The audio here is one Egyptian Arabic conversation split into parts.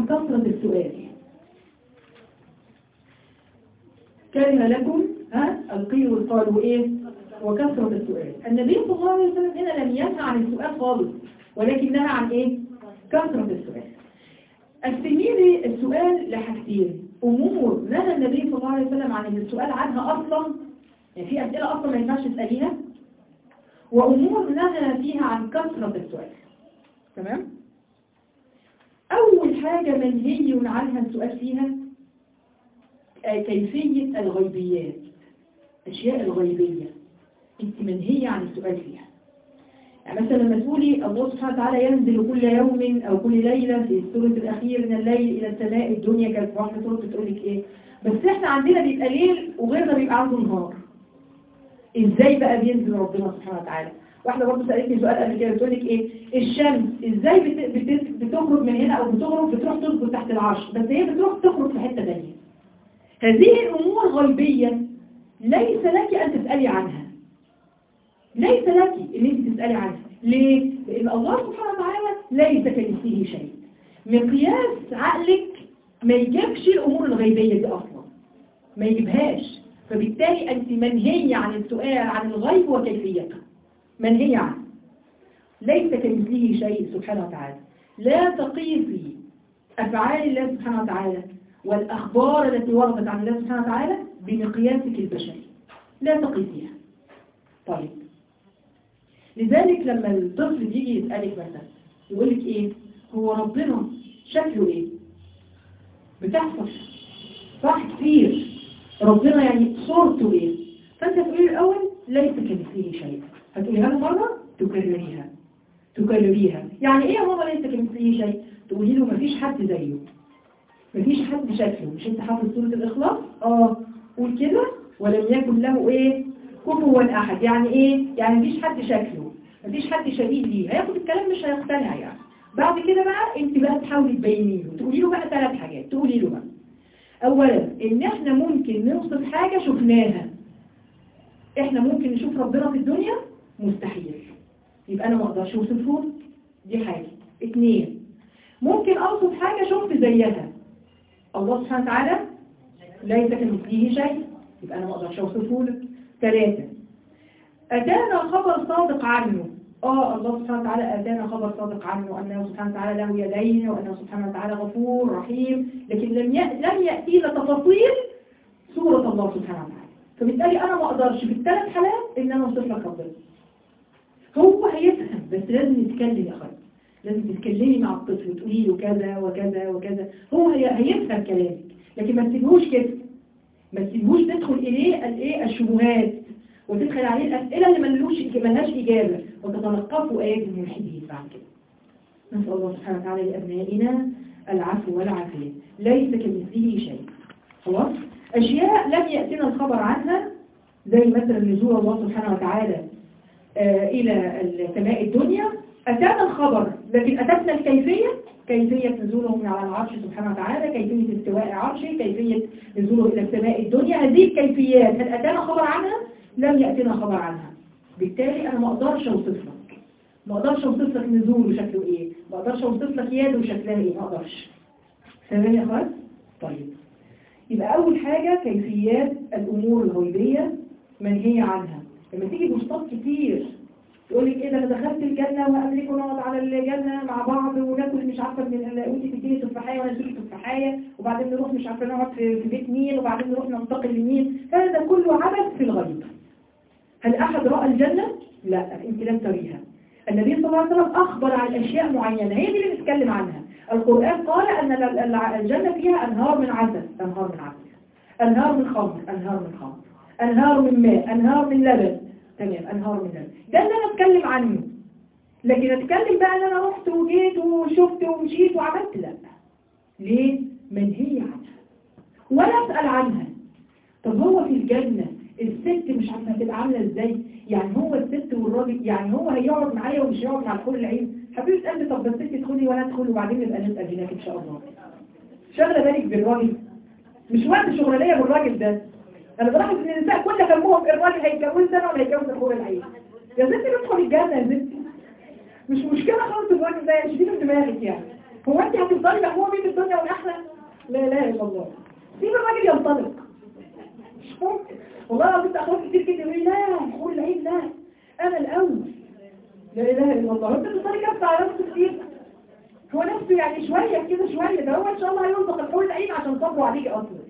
كثرة السؤال كره لكم ها القيل والقال وايه وكثرة السؤال النبي صلى الله عليه وسلم هنا لم ينهى عن السؤال خالص ولكن نهى عن ايه كثرة السؤال التلميذ السؤال لحاجتين امور نهى النبي صلى الله عليه وسلم عن السؤال عنها اصلا يعني في اسئله اصلا ما ينفعش تساليها وامور نهى فيها عن كثرة السؤال تمام اول حاجة منهي عنها السؤال فيها آه، كيفية الغيبيات أشياء الغيبية أنت منهية عن السؤال فيها يعني مثلا لما تقولي الله سبحانه وتعالى ينزل كل يوم أو كل ليلة في الثلث الأخير من الليل إلى السماء الدنيا كانت واحدة ثلث بتقول لك إيه بس إحنا عندنا بيبقى ليل وغيرنا بيبقى عنده نهار إزاي بقى بينزل ربنا سبحانه وتعالى واحدة برضه سألتني سؤال قبل كده بتقول لك إيه الشمس إزاي بت... بت... بتخرج من هنا أو بتغرب بتروح تسجد تحت العرش بس هي بتروح تخرج في حتة تانية هذه الأمور غيبية ليس لك أن تسألي عنها ليس لك ان انت تسألي عنها ليه؟ لأن الله سبحانه وتعالى ليس كمثله شيء مقياس عقلك ما يجيبش الأمور الغيبية دي أصلا ما يجيبهاش فبالتالي أنت منهية عن السؤال عن الغيب وكيفيته منهية عنه ليس كمثله شيء سبحانه وتعالى لا تقيسي أفعال الله سبحانه وتعالى والأخبار التي وردت عن الله سبحانه وتعالى بمقياسك البشري لا تقيسيها طيب لذلك لما الطفل يجي يسألك مثلا يقول لك ايه هو ربنا شكله ايه بتحصل صح كتير ربنا يعني صورته ايه فانت تقولي الاول ليس كمثله شيء هتقوليها له مرة تكرريها تكرريها يعني ايه هو ليس كمثله شيء تقولي له مفيش حد زيه مفيش حد شكله مش انت حافظ سورة الاخلاص اه قول كده ولم يكن له ايه كفوا احد يعني ايه يعني مفيش حد شكله مفيش حد شبيه ليه هياخد الكلام مش هيقتنع يعني بعد كده بقى انت بقى تحاولي تبيني له تقولي له بقى ثلاث حاجات تقولي له بقى اولا ان احنا ممكن نوصف حاجة شفناها احنا ممكن نشوف ربنا في الدنيا مستحيل يبقى انا ما اقدرش اوصفه دي حاجة اتنين ممكن اوصف حاجة شفت زيها الله سبحانه وتعالى ليس كمثله شيء يبقى انا ما اقدرش اوصفه لك ثلاثة اتانا خبر صادق عنه اه الله سبحانه وتعالى اتانا خبر صادق عنه انه سبحانه وتعالى له يدين وانه سبحانه وتعالى غفور رحيم لكن لم ي... لم ياتينا تفاصيل سورة الله سبحانه وتعالى فبالتالي انا ما اقدرش في الثلاث حالات ان انا اوصف لك ربنا هو هيفهم بس لازم نتكلم يا اخويا لازم تتكلمي مع الطفل وتقولي له كذا وكذا وكذا هو هي... هيفهم كلامك لكن ما تسيبهوش كده ما تسيبهوش تدخل اليه الايه الشبهات وتدخل عليه الاسئله اللي ملوش ملهاش اجابه وتتلقفوا ايات الملحدين بعد كده نسال الله سبحانه وتعالى لابنائنا العفو والعافيه ليس كمثله شيء خلاص اشياء لم ياتنا الخبر عنها زي مثلا نزول الله سبحانه وتعالى آه الى السماء الدنيا اتانا الخبر لكن اتتنا الكيفيه كيفية نزوله من على العرش سبحانه وتعالى كيفية استواء عرشه كيفية نزوله إلى السماء الدنيا هذه الكيفيات هل أتانا خبر عنها؟ لم يأتنا خبر عنها بالتالي أنا ما أقدرش أوصف لك ما أقدرش أوصف لك نزوله شكله إيه ما أقدرش أوصف لك يده شكلها إيه ما أقدرش تمام يا أخوات؟ طيب يبقى أول حاجة كيفيات الأمور الغيبية منهية عنها لما تيجي بوستات كتير تقول لك ايه ده انا دخلت الجنة واملك ونقعد على الجنة مع بعض وناكل مش عارفة من وانت تديني تفاحية وانا اديك تفاحية وبعدين نروح مش عارفة نقعد في في بيت مين وبعدين نروح ننتقل لمين هذا كله عبث في الغيب هل احد رأى الجنة؟ لا انت لم تريها النبي صلى الله عليه وسلم اخبر عن اشياء معينة هي دي اللي بنتكلم عنها القرآن قال ان الجنة فيها انهار من عسل انهار من عسل انهار من خمر انهار من خمر انهار من ماء انهار من لبن تمام انهار من لبن ده اللي انا اتكلم عنه لكن اتكلم بقى ان انا رحت وجيت وشفت ومشيت وعملت لا ليه منهي عنها ولا اسال عنها طب هو في الجنة الست مش عارفه هتبقى عامله ازاي يعني هو الست والراجل يعني هو هيقعد معايا ومش هيقعد مع الحور العين حبيبه قلبي طب بس انت ادخلي وانا ادخل وبعدين نبقى نسال هناك ان شاء الله شغله بالك بالراجل مش وقت شغلانيه بالراجل ده انا بلاحظ ان النساء كل همهم الراجل هيتجوز سنه ولا هيتجوز الحور العين يا ستي ندخل الجنه يا ستي مش مشكله خالص الراجل ده شيلي من دماغك يعني هو انت هتفضلي مهمومه بيه في الدنيا ولا لا اله الا الله سيب الراجل ينطلق مش ممكن والله العظيم اخوات كتير كده يقول لي لا قول العيد لا انا الاول لا اله الا الله انت بتصلي كف على نفسه كتير هو نفسه يعني شويه كده شويه ده هو ان شاء الله هينطق الحور العين عشان صبروا عليك اصلا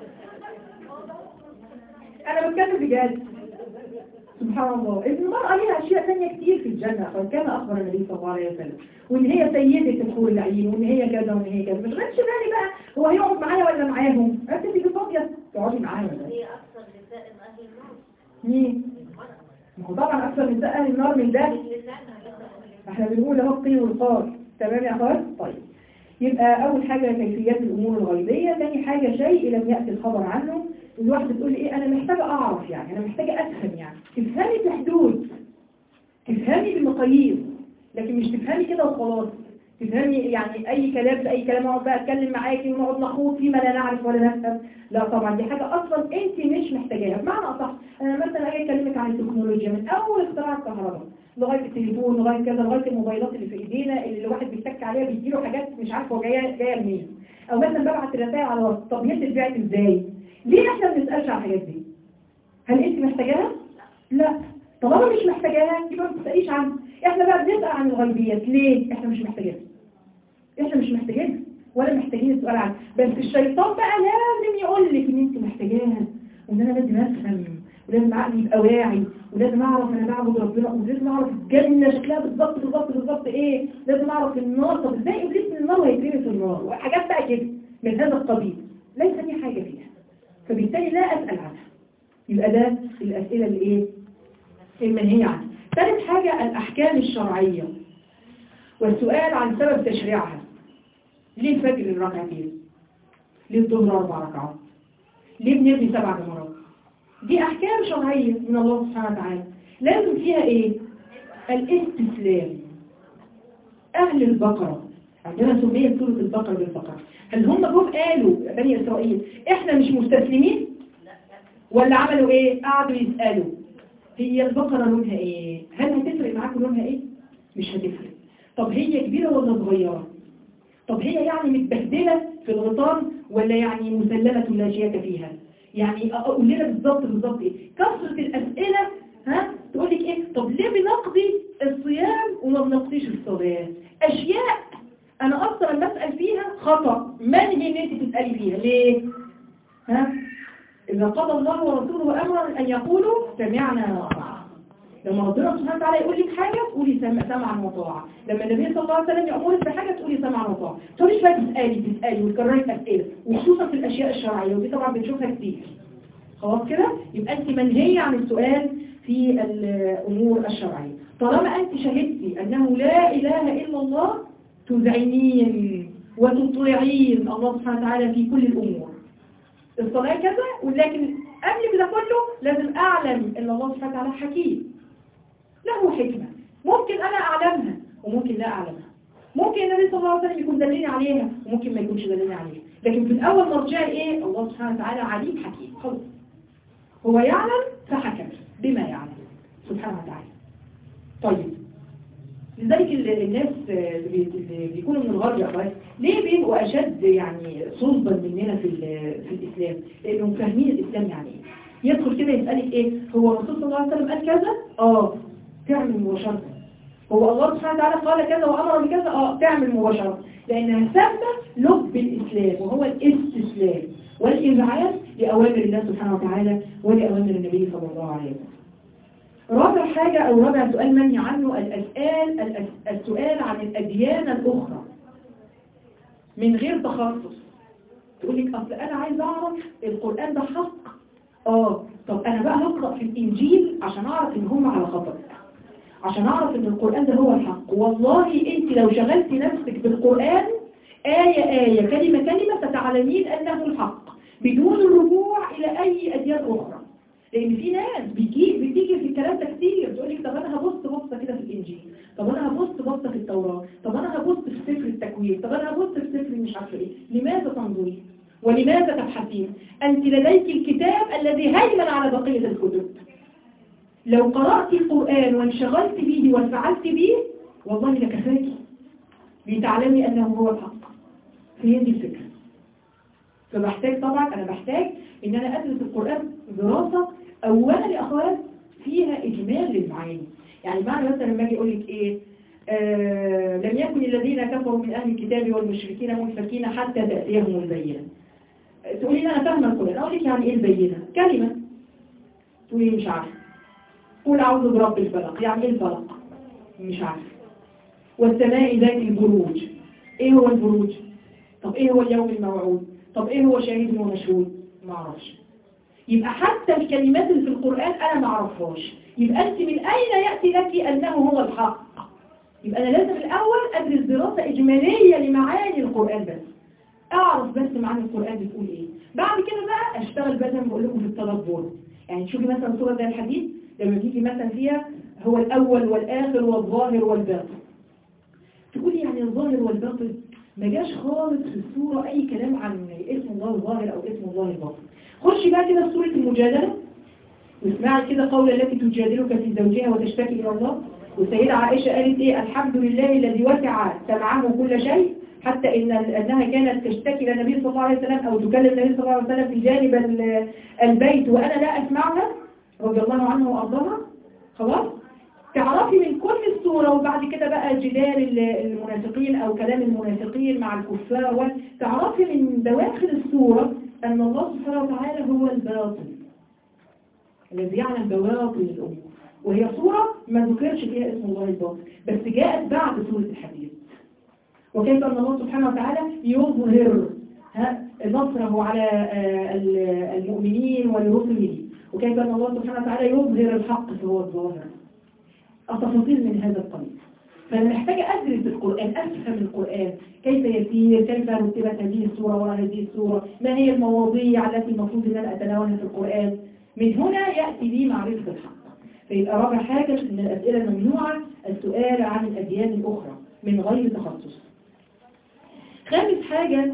انا بتكلم بجد سبحان الله المرأة ليها أشياء ثانية كتير في الجنة كما أخبر النبي صلى الله عليه وسلم وإن هي سيدة الحور العين وإن هي كذا وإن هي كذا مش غيرش بالي بقى هو هيقعد معايا ولا معاهم أنت تيجي فاضية تقعدي معايا ولا هي أكثر نساء أهل النار مين؟ ما هو طبعا أكثر من أهل النار من ده احنا بنقول اهو الطين والقار تمام يا أخوات؟ طيب يبقى أول حاجة كيفيات الأمور الغيبية ثاني حاجة شيء لم يأتي الخبر عنه الواحدة تقول لي إيه أنا محتاجة أعرف يعني أنا محتاجة أفهم يعني تفهمي في حدود تفهمي بمقاييس لكن مش تفهمي كده وخلاص تفهمي يعني أي كلام في أي كلام أقعد بقى أتكلم معاكي ونقعد نخوض فيما لا نعرف ولا نفهم لا طبعا دي حاجة أصلا أنت مش محتاجاها بمعنى أصح أنا مثلا أجي أكلمك عن التكنولوجيا من أول اختراع الكهرباء لغاية التليفون لغاية كذا لغاية الموبايلات اللي في ايدينا اللي الواحد بيتك عليها بيديله حاجات مش عارفه هو جايه جايه منين او مثلا ببعت رسائل على الواتس طب هي بتتبعت ازاي ليه احنا ما بنسالش على الحاجات دي هل انت محتاجاها لا طالما مش محتاجاها يبقى ما تساليش عنها احنا بقى بنسال عن الغيبيات ليه احنا مش محتاجينها احنا مش محتاجينها ولا محتاجين السؤال عنها بس الشيطان بقى لازم يقول لك ان انت محتاجاها وان انا لازم افهم ولازم عقلي يبقى واعي ولازم اعرف انا بعبد ربنا ولازم اعرف الجنه شكلها بالظبط بالظبط بالظبط ايه لازم اعرف النار طب ازاي ابليس من النار وهيترمي في النار وحاجات بقى كده من هذا القبيل ليس لي حاجه فيها فبالتالي لا اسال عنها يبقى ده الاسئله اللي ايه المنهيه عنها ثالث حاجه الاحكام الشرعيه والسؤال عن سبب تشريعها ليه الفجر الركعتين ليه الظهر اربع ركعات ليه بنرمي سبع جمرات دي أحكام شرعية من الله سبحانه وتعالى لازم فيها إيه؟ الاستسلام أهل البقرة عندنا سمية سورة البقرة بالبقرة هل هم جم قالوا بني إسرائيل إحنا مش مستسلمين؟ ولا عملوا إيه؟ قعدوا يسألوا هي البقرة لونها إيه؟ هل هتفرق معاكم لونها إيه؟ مش هتفرق طب هي كبيرة ولا صغيرة؟ طب هي يعني متبهدلة في الغطان ولا يعني مسلمة لا شياك فيها؟ يعني اقول لنا بالظبط بالظبط ايه كثرة الاسئلة ها تقول لك ايه طب ليه بنقضي الصيام وما بنقضيش الصلاة اشياء انا اصلا بسأل فيها خطأ منهي ان انت تسألي فيها ليه ها اذا قضى الله ورسوله امرا ان يقولوا سمعنا وأطعنا لما ربنا سبحانه وتعالى يقول لك حاجة تقولي سمعا وطاعة لما النبي صلى الله عليه وسلم يأمرك بحاجة تقولي سمعا وطاعة تقوليش بقى تسألي تسألي وتكرري أسئلة وخصوصا في الأشياء الشرعية ودي طبعا بنشوفها كتير خلاص كده يبقى أنت منهية عن السؤال في الأمور الشرعية طالما أنت شهدتي أنه لا إله إلا الله تذعنين وتطيعين الله سبحانه وتعالى في كل الأمور الصلاة كذا ولكن قبل كده كله لازم أعلم أن الله سبحانه وتعالى حكيم له حكمة ممكن أنا أعلمها وممكن لا أعلمها ممكن النبي صلى الله عليه وسلم يكون دلني عليها وممكن ما يكونش دلني عليها لكن في الأول مرجع إيه الله سبحانه وتعالى عليم حكيم خلص هو يعلم فحكم بما يعلم سبحانه وتعالى طيب لذلك الناس اللي بيكونوا من الغرب يا أخوات ليه بيبقوا أشد يعني صلبا مننا في في الإسلام لأنهم فاهمين الإسلام يعني إيه يدخل كده يسألك إيه هو الرسول صلى الله عليه وسلم قال كذا آه تعمل مباشرة هو الله سبحانه وتعالى قال كذا وأمر بكذا اه تعمل مباشرة لأنها سمى لب الإسلام وهو الاستسلام والإذعان لأوامر الله سبحانه وتعالى ولأوامر النبي صلى الله عليه وسلم رابع حاجة أو رابع سؤال منهي عنه الأسئال السؤال عن الأديان الأخرى من غير تخصص تقول لك أصل أنا عايز أعرف القرآن ده حق آه طب أنا بقى هقرأ في الإنجيل عشان أعرف إن هم على خطأ عشان أعرف إن القرآن ده هو الحق والله أنت لو شغلت نفسك بالقرآن آية آية كلمة كلمة ستعلمين أنه الحق بدون الرجوع إلى أي أديان أخرى لأن في ناس بيجي بتيجي في الكلام ده كتير تقول لك طب أنا هبص بصة كده في الإنجيل طب أنا هبص بصة في التوراة طب أنا هبص في سفر التكوين طب أنا هبص في سفر مش عارفة إيه لماذا تنظرين ولماذا تبحثين أنت لديك الكتاب الذي هيمن على بقية الكتب لو قرأت القرآن وانشغلت به وانفعلت به والله لكفاكي لتعلمي أنه هو الحق هي دي الفكرة فبحتاج طبعا انا بحتاج ان انا ادرس القرآن دراسة اولا يا اخوات فيها اجمال للمعاني يعني معنى مثلا لما اجي اقول لك ايه آه لم يكن الذين كفروا من اهل الكتاب والمشركين منفكين حتى تأتيهم البينة تقولي لي انا فاهمه القرآن اقول لك يعني ايه البينة كلمة تقولي مش عارفه قول اعوذ برب الفلق يعني ايه الفلق مش عارفه والسماء ذات البروج ايه هو البروج طب ايه هو اليوم الموعود طب ايه هو شاهد ومشهود ما اعرفش يبقى حتى الكلمات اللي في القرآن انا ما اعرفهاش يبقى انت من اين يأتي لك انه هو الحق يبقى انا لازم الاول ادرس دراسة اجمالية لمعاني القرآن بس اعرف بس معاني القرآن بتقول ايه بعد كده بقى اشتغل بقى زي ما بقول لكم في التدبر يعني تشوفي مثلا سورة زي الحديث لما تيجي مثلا فيها هو الاول والاخر والظاهر والباطن تقولي يعني الظاهر والباطن ما جاش خالص في السورة أي كلام عن اسم الله الظاهر أو اسم الله الباطن خشي بقى كده في سورة المجادلة واسمعي كده قول التي تجادلك في زوجها وتشتكي إلى الله والسيدة عائشة قالت إيه الحمد لله الذي وسع سمعه كل شيء حتى إن أنها كانت تشتكي للنبي صلى الله عليه وسلم أو تكلم النبي صلى الله عليه وسلم في جانب ال- البيت وأنا لا أسمعها رضي الله عنه وأرضاها خلاص تعرفي من كل السورة وبعد كده بقى جدال ال- المنافقين أو كلام المنافقين مع الكفار تعرفي من دواخل السورة أن الله سبحانه وتعالى هو الباطن الذي يعلم بواطن الأمور وهي سورة ما ذكرش فيها اسم الله الباطن بس جاءت بعد سورة الحديث وكيف أن الله سبحانه وتعالى يظهر ها، نصره على آه، ال- المؤمنين ولرسله وكيف أن الله سبحانه وتعالى يظهر الحق فهو الظاهر التفاصيل من هذا القبيل فأنا محتاجة أدرس القرآن أفهم القرآن كيف يسير كيف رتبت هذه السورة وراء هذه السورة ما هي المواضيع التي المفروض أن أنا أتناولها في القرآن من هنا يأتي لي معرفة الحق فيبقى رابع حاجة من الأسئلة الممنوعة السؤال عن الأديان الأخرى من غير تخصص خامس حاجة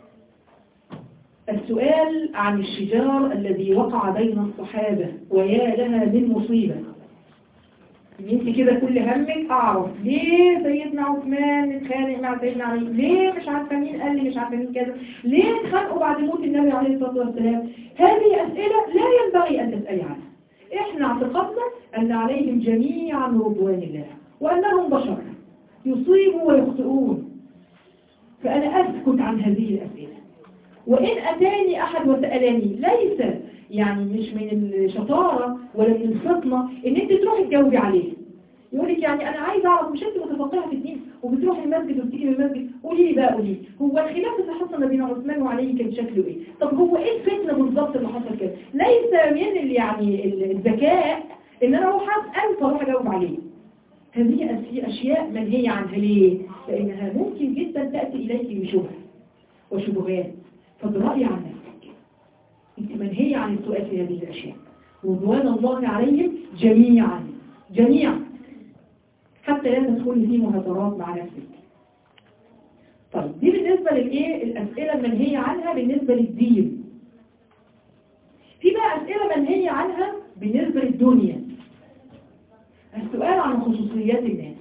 السؤال عن الشجار الذي وقع بين الصحابة ويا لها من مصيبة ان انت كده كل همك اعرف ليه سيدنا عثمان اتخانق مع سيدنا علي ليه مش عارفه مين قال لي مش عارفه مين كذا ليه اتخانقوا بعد موت النبي عليه الصلاه والسلام هذه اسئله لا ينبغي ان تسالي عنها احنا اعتقدنا ان عليهم جميعا رضوان الله وانهم بشر يصيبوا ويخطئون فانا اسكت عن هذه الاسئله وإن أتاني أحد وسألني ليس يعني مش من الشطارة ولا من الفطنة إن أنت تروحي تجاوبي عليه يقول لك يعني أنا عايز أعرف مش أنت متفقهة في الدين وبتروحي المسجد وبتيجي من المسجد قولي لي بقى قولي لي هو الخلاف اللي حصل ما بين عثمان وعلي كان شكله إيه؟ طب هو إيه الفتنة بالظبط اللي حصل كده؟ ليس من ال- يعني ال- الذكاء إن أنا أروح أسأل فأروح أجاوب عليه هذه أشي- أشياء منهية عنها ليه؟ لأنها ممكن جدا تأتي إليك بشبهة وشبهات فبرأي عن نفسك انت منهية عن السؤال في هذه الأشياء رضوان الله عليهم جميعا جميعا حتى لا تدخلي في مهاترات مع نفسك طيب دي بالنسبة للإيه الأسئلة المنهية عنها بالنسبة للدين في بقى أسئلة منهية عنها بالنسبة للدنيا السؤال عن خصوصيات الناس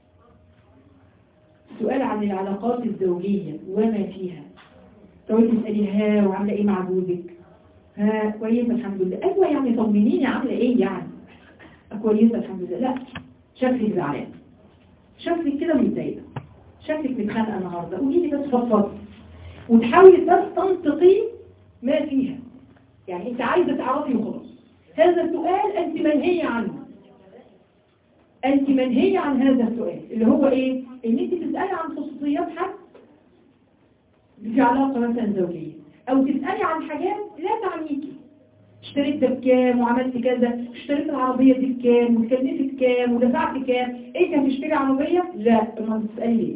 السؤال عن العلاقات الزوجية وما فيها تقعدي تسألي ها وعاملة ايه مع جوزك ها كويسة الحمد لله ايوه يعني طمنيني عاملة ايه يعني كويسة الحمد لله لا شكلك زعلان شكلك كده متضايقة شكلك متخانقة النهاردة قولي لي بس فضفضي وتحاولي تستنطقي ما فيها يعني انت عايزة تعرفي وخلاص هذا السؤال انت منهية عنه انت منهية عن هذا السؤال اللي هو ايه ان انت تسألي عن خصوصيات حد في علاقة مثلا زوجية او تسألي عن حاجات لا تعنيكي اشتريت ده بكام وعملت كذا اشتريت العربية دي بكام وكلفت كام ودفعت كام ايه هتشتري عربية لا ما تسألي ليه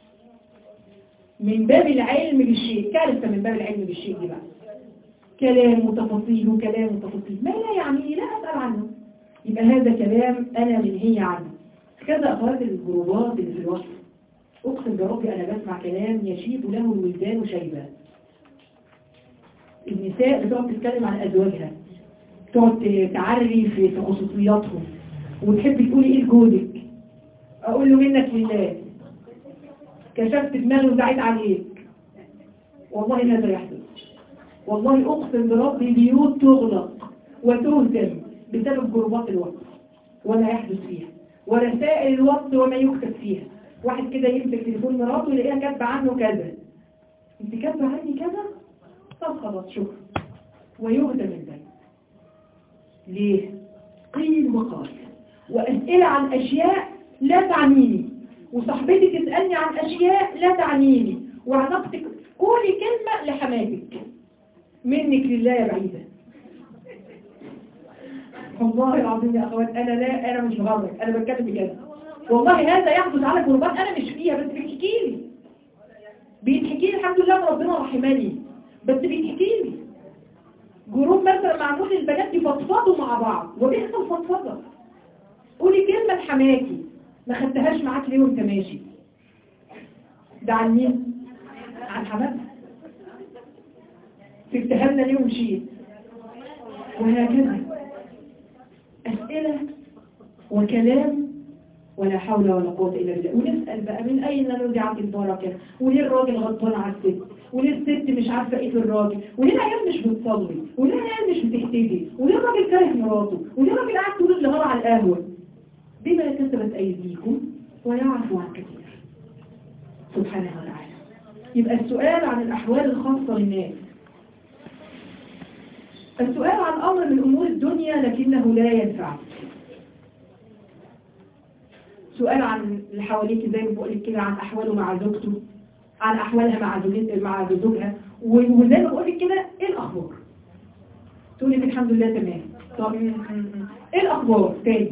من باب العلم بالشيء كارثة من باب العلم بالشيء دي بقى كلام وتفاصيل وكلام وتفاصيل ما لا يعني لا أسأل عنه يبقى هذا كلام أنا منهي عنه كذا أخوات الجروبات اللي في الوصف أقسم بربي أنا بسمع كلام يشيب له الولدان شيبا النساء بتقعد تتكلم عن أزواجها تقعد تعري في في خصوصياتهم وتحب تقولي إيه لجوزك أقول له منك لله كشفت دماغي وزعيت عليك والله هذا يحدث والله اقسم بربي بيوت تغلق وتهدم بسبب جروبات الوقت ولا يحدث فيها ورسائل الوقت وما يكتب فيها واحد كده يمسك تليفون مراته يلاقيها كاتبه عنه كذا انت كاتبه عني كذا طب خلاص شكرا ويهدم البيت ليه قيل وقال وأسئلة عن أشياء لا تعنيني وصاحبتي تسألني عن أشياء لا تعنيني وعلاقتك قولي كلمة لحماتك منك لله يا بعيدة والله العظيم يا أخوات أنا لا أنا مش بغرق أنا بتكلم بجد والله هذا يحدث على جروبات أنا مش فيها بس بيحكي لي بيتحكي لي الحمد لله إن ربنا رحمني بس بيتحكي لي جروب مثلا معمول للبنات يفضفضوا مع بعض وبيحصل فضفضه قولي كلمة لحماكي ما خدتهاش معاك ليه وانت ماشي ده عن مين؟ عن حماتها سبتها لنا ليه ومشيت وهكذا أسئلة وكلام ولا حول ولا قوة إلا بالله ونسأل بقى من أين نزعت البركة وليه الراجل غضبان على الست وليه الست مش عارفة إيه في الراجل وليه العيال مش بتصلي وليه العيال مش بتهتدي وليه الراجل كاره مراته وليه الراجل قاعد طول النهار على القهوة بما كسبت أيديكم ويعفو عن كثير سبحانه وتعالى يبقى السؤال عن الأحوال الخاصة للناس السؤال عن أمر من أمور الدنيا لكنه لا ينفعك سؤال عن اللي حواليك زي ما بقول لك كده عن أحواله مع زوجته عن أحوالها مع زوجته مع زوجها وزي ما بقول لك كده إيه الأخبار تقولي لك الحمد لله تمام طب إيه الأخبار تاني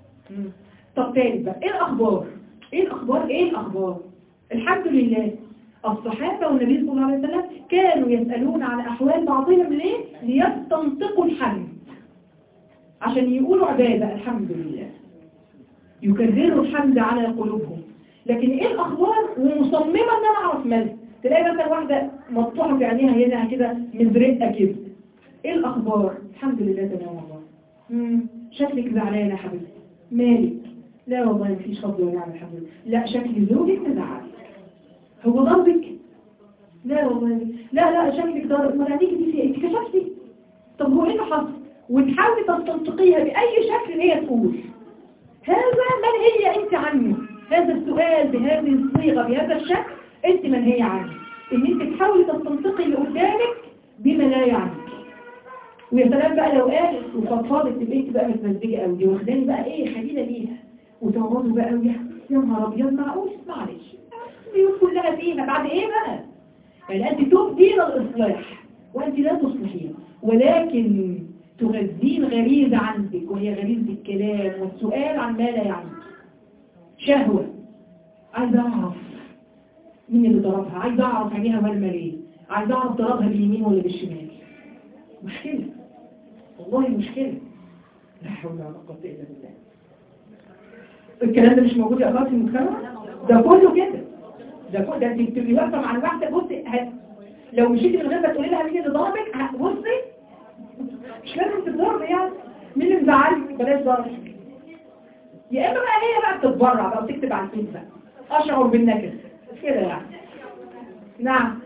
طب تالت بقى ايه الاخبار ايه الاخبار ايه الاخبار الحمد لله الصحابة والنبي صلى الله عليه وسلم كانوا يسألون عن احوال بعضهم ليه ليستنطقوا الحمد عشان يقولوا عبادة الحمد لله يكرروا الحمد على قلوبهم لكن ايه الاخبار ومصممة ان انا اعرف مالها تلاقي مثلا واحدة مطوحة في عينيها هنا كده مزرقة كده ايه الاخبار الحمد لله تمام والله مم. شكلك زعلانة يا حبيبتي مالك لا والله مفيش فضل ونعم الحمد لله لا شكل زوجك مزعلك هو ضربك لا والله لا لا شكلك ضرب ما عندك دي في انت كشفتي طب هو ايه اللي حصل وتحاولي تستنطقيها باي شكل هي تقول هذا من هي انت عنه هذا السؤال بهذه الصيغه بهذا الشكل انت من هي عنه ان انت تحاولي تستنطقي اللي قدامك بما لا يعنيك ويا سلام بقى لو قالت وفضفضت تبقى انت بقى متمزجه قوي دي واخداني بقى ايه خلينا بيها وتقعدوا بقى قوي يا نهار ابيض معقول معلش البيوت كلها فيها بعد ايه بقى يعني انت تبدين الاصلاح وانت لا تصلحين ولكن تغذين غريزة عندك وهي غريزة الكلام والسؤال عن ما لا يعنيك شهوة عايزة اعرف مين اللي ضربها عايزة اعرف عينيها مرمى ليه عايزة اعرف ضربها باليمين ولا بالشمال مشكلة والله مشكلة لا حول ولا قوة إلا بالله الكلام ده مش موجود يا أخوات في المجتمع ده كله كده ده كله ده انت بتبقي واقفه مع الواحده بصي هت... لو مشيتي من غير ما تقولي لها مين اللي ضربك ه- بصي مش لازم تضرب يعني مين اللي مزعلك بلاش ضرب يا اما بقى هي بقى بتتبرع بقى وتكتب على الفيس بقى اشعر بالنكد كده يعني نعم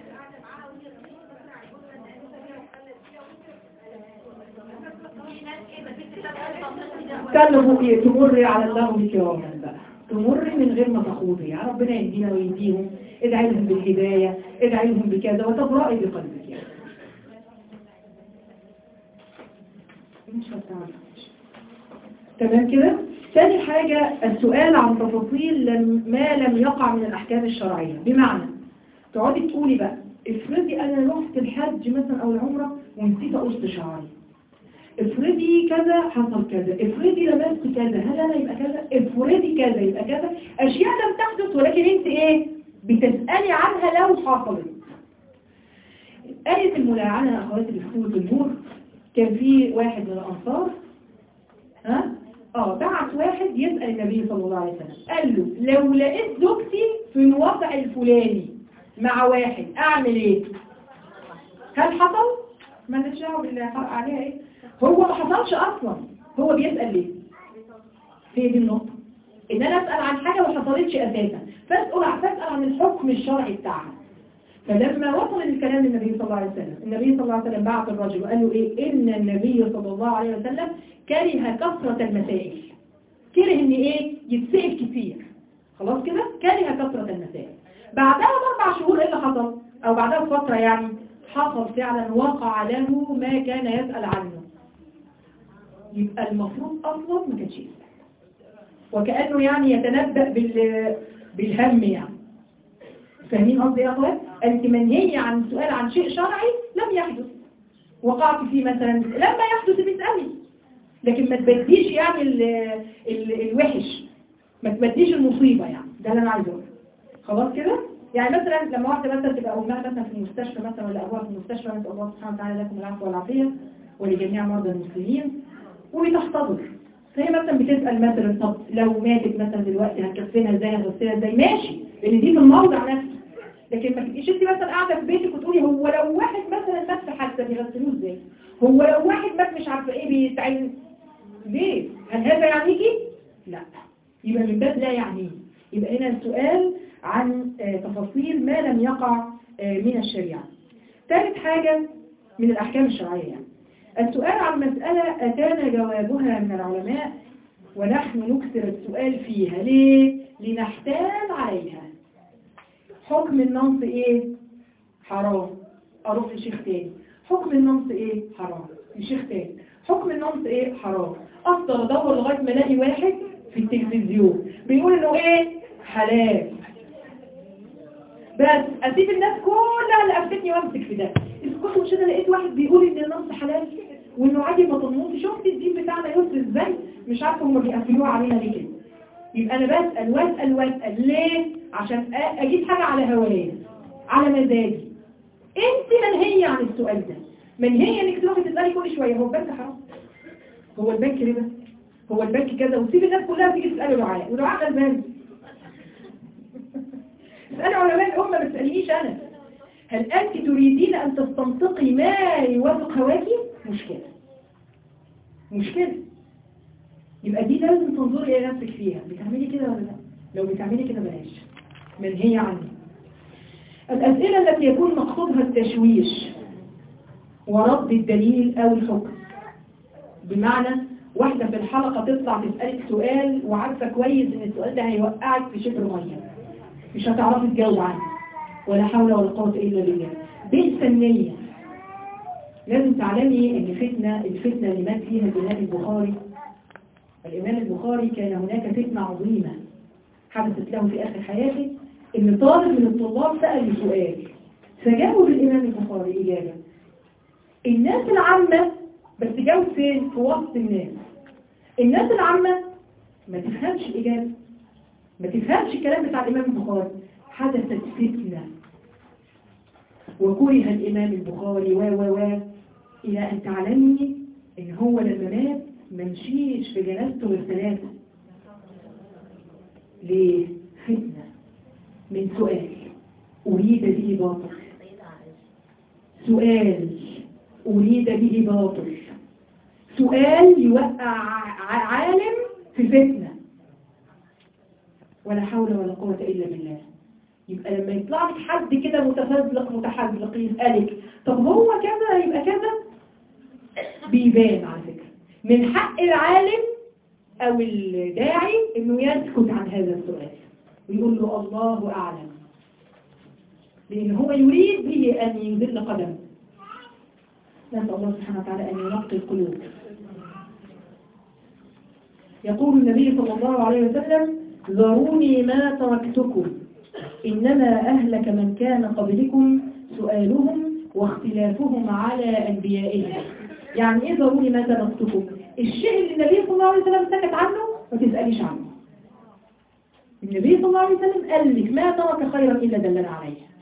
كلموا ايه تمر على الله كراما بقى تمر من غير ما تخوضي يا ربنا يهدينا ويهديهم ادعي لهم بالهداية ادعي لهم بكذا وتبرئي بقلبك يعني مش هتعرف. تمام كده ثاني حاجة السؤال عن تفاصيل لم- ما لم يقع من الأحكام الشرعية بمعنى تقعدي تقولي بقى افرضي أنا رحت الحج مثلا أو العمرة ونسيت أقص شعري افرضي كذا حصل كذا افرضي لمست كذا هل انا يبقى كذا افرضي كذا يبقى كذا اشياء لم تحدث ولكن انت ايه بتسألي عنها لو حصلت آية الملاعنة يا أخواتي اللي في سورة النور كان في واحد من الأنصار ها اه بعت واحد يسأل النبي صلى الله عليه وسلم قال له لو لقيت زوجتي في الوضع الفلاني مع واحد اعمل ايه هل حصل ما دعوه باللي حرق عليها ايه هو ما حصلش اصلا هو بيسأل ليه هي دي النقطة ان انا اسأل عن حاجة ما حصلتش اساسا فاسأل فاسأل عن الحكم الشرعي بتاعها فلما وصل الكلام للنبي صلى الله عليه وسلم النبي صلى الله عليه وسلم بعث الرجل وقال له ايه ان النبي صلى الله عليه وسلم كره كثرة المسائل كره ان ايه يتسأل كتير خلاص كده كره كثرة المسائل بعدها باربع شهور ايه اللي حصل او بعدها بفترة يعني حصل فعلا وقع له ما كان يسأل عنه يبقى المفروض اصلا ما كانش يسأل وكأنه يعني يتنبأ بال... بالهم يعني فاهمين قصدي يا اخوات انت منهي عن سؤال عن شيء شرعي لم يحدث وقعت فيه مثلا لما يحدث بتسألي لكن ما تبديش يعني ال... ال... الوحش ما تبديش المصيبة يعني ده اللي انا عايزه اقوله خلاص كده يعني مثلا لما واحدة مثلا تبقى أمها مثلا في المستشفى مثلا ولا أبوها في المستشفى نسأل الله سبحانه وتعالى لكم العفو والعافية ولجميع مرضى المسلمين وبتحتضر فهي مثلا بتسأل مثلا طب لو ماتت مثلا دلوقتي هنكفنها ازاي هنغسلها ازاي ماشي لان دي في الموضع نفسه لكن ما تبقيش انت مثلا قاعده في بيتك وتقولي هو لو واحد مثلا مات في حادثه بيغسلوه ازاي هو لو واحد مات مش عارفه ايه بيتعين ليه هل هذا يعنيكي لا يبقى من باب لا يعنيه يبقى هنا السؤال عن آه، تفاصيل ما لم يقع آه، من الشريعه ثالث حاجه من الاحكام الشرعيه يعني السؤال عن مسألة أتانا جوابها من العلماء ونحن نكثر السؤال فيها ليه؟ لنحتال عليها حكم النص ايه؟ حرام أروح لشيخ تاني حكم النص ايه؟ حرام لشيخ تاني حكم النص ايه؟ حرام أفضل أدور لغاية ما ألاقي واحد في التلفزيون بيقول إنه ايه؟ حلال بس أسيب الناس كلها اللي أفتني وأمسك في ده اسكتوا مش أنا لقيت واحد بيقول إن النص حلال وإنه عادي ما تنموش شفت الدين بتاعنا يوصل إزاي مش عارفة هم بيقفلوه علينا ليه كده يبقى أنا بسأل وأسأل وأسأل ليه؟ عشان أ- أجيب حاجة على هوايا على مزاجي أنت منهية عن السؤال ده منهية إنك تروحي تسألي كل شوية هو البنك حرام هو البنك ربا هو البنك كذا وتسيب الناس كلها تيجي تسألي دعاء ودعاء غلبان اسألي علماء الأمة ما تسألينيش أنا هل أنت تريدين أن تستنطقي ما يوافق هواكي؟ مشكلة مشكلة يبقى دي لازم تنظري إلى نفسك فيها بتعملي كده ولا لا؟ لو بتعملي كده بلاش منهية عني الأسئلة التي يكون مقصودها التشويش ورد الدليل أو الحكم بمعنى واحدة في الحلقة تطلع تسألك سؤال وعارفة كويس إن السؤال ده هيوقعك في شبر مية مش هتعرفي تجاوب عنه ولا حول ولا قوة إلا بالله بئس النية لازم تعلمي ان فتنة الفتنة اللي مات فيها الإمام البخاري الإمام البخاري كان هناك فتنة عظيمة حدثت له في آخر حياته ان طالب من الطلاب سأل سؤال فجاوب الإمام البخاري إجابة الناس العامة بس جاوب فين في وسط الناس الناس العامة ما تفهمش الإجابة ما تفهمش الكلام بتاع الإمام البخاري حدثت فتنة وكره الإمام البخاري و و و إلى أن تعلمي إن هو لما مات ما مشيش في جنازته غير ثلاثة ليه؟ فتنة من سؤال أريد به باطل سؤال أريد به باطل سؤال يوقع ع- عالم في فتنة ولا حول ولا قوة إلا بالله يبقى لما يطلع لك حد كده متفزلق متحزلق يسألك طب هو كذا يبقى كذا بيبان على فكرة من حق العالم أو الداعي إنه يسكت عن هذا السؤال ويقول له الله أعلم لأن هو يريد به أن يذل قدمه نسأل الله سبحانه وتعالى أن ينقي القلوب يقول النبي صلى الله عليه وسلم ذروني ما تركتكم إنما أهلك من كان قبلكم سؤالهم واختلافهم على أنبيائهم يعني إيه ذروني ما تركتكم الشيء اللي النبي صلى الله عليه وسلم سكت عنه ما تسأليش عنه النبي صلى الله عليه وسلم قال لك ما ترك خيرا إلا دلنا عليه